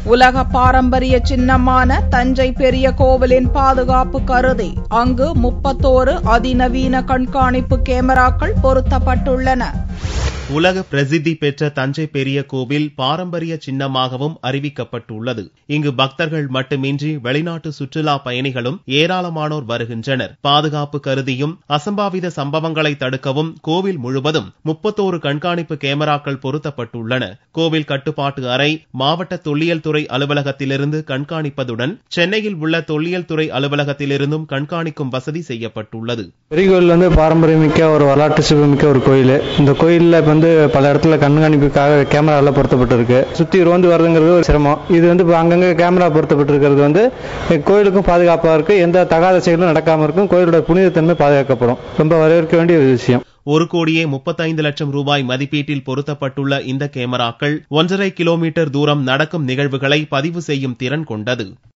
உலக பாரம்பரிய சின்னமான தஞ்சை பெரிய கோவிலின் பாதுகாப்பு கருதி அங்கு முப்பத்தோரு அதிநவீன கண்காணிப்பு கேமராக்கள் பொருத்தப்பட்டுள்ளன உலக பிரசித்தி பெற்ற தஞ்சை பெரிய கோவில் பாரம்பரிய சின்னமாகவும் அறிவிக்கப்பட்டுள்ளது இங்கு பக்தர்கள் மட்டுமின்றி வெளிநாட்டு சுற்றுலா பயணிகளும் ஏராளமானோர் வருகின்றனர் பாதுகாப்பு கருதியும் அசம்பாவித சம்பவங்களை தடுக்கவும் கோவில் முழுவதும் முப்பத்தோரு கண்காணிப்பு கேமராக்கள் பொருத்தப்பட்டுள்ளன கோவில் கட்டுப்பாட்டு அறை மாவட்ட தொல்லியல் துறை அலுவலகத்திலிருந்து கண்காணிப்பதுடன் சென்னையில் உள்ள தொல்லியல் துறை அலுவலகத்திலிருந்தும் கண்காணிக்கும் வசதி செய்யப்பட்டுள்ளது பெரிய கோயில் வந்து பாரம்பரியமிக்க ஒரு வரலாற்று சிவமிக்க ஒரு கோயில் இந்த கோயிலில் இப்போ வந்து பல இடத்துல கண்காணிப்புக்காக கேமரா எல்லாம் பொருத்தப்பட்டிருக்கு சுற்றி ரோந்து வரதுங்கிறது ஒரு சிரமம் இது வந்து இப்போ அங்கங்கே கேமரா பொருத்தப்பட்டிருக்கிறது வந்து கோயிலுக்கும் பாதுகாப்பாக இருக்குது எந்த தகாத செயலும் நடக்காமல் இருக்கும் கோயிலோட புனிதத்தன்மை பாதுகாக்கப்படும் ரொம்ப வரவேற்க வேண்டிய ஒரு விஷயம் ஒரு கோடியே முப்பத்தைந்து லட்சம் ரூபாய் மதிப்பீட்டில் பொருத்தப்பட்டுள்ள இந்த கேமராக்கள் ஒன்றரை கிலோமீட்டர் தூரம் நடக்கும் நிகழ்வுகளை பதிவு செய்யும் திறன் கொண்டது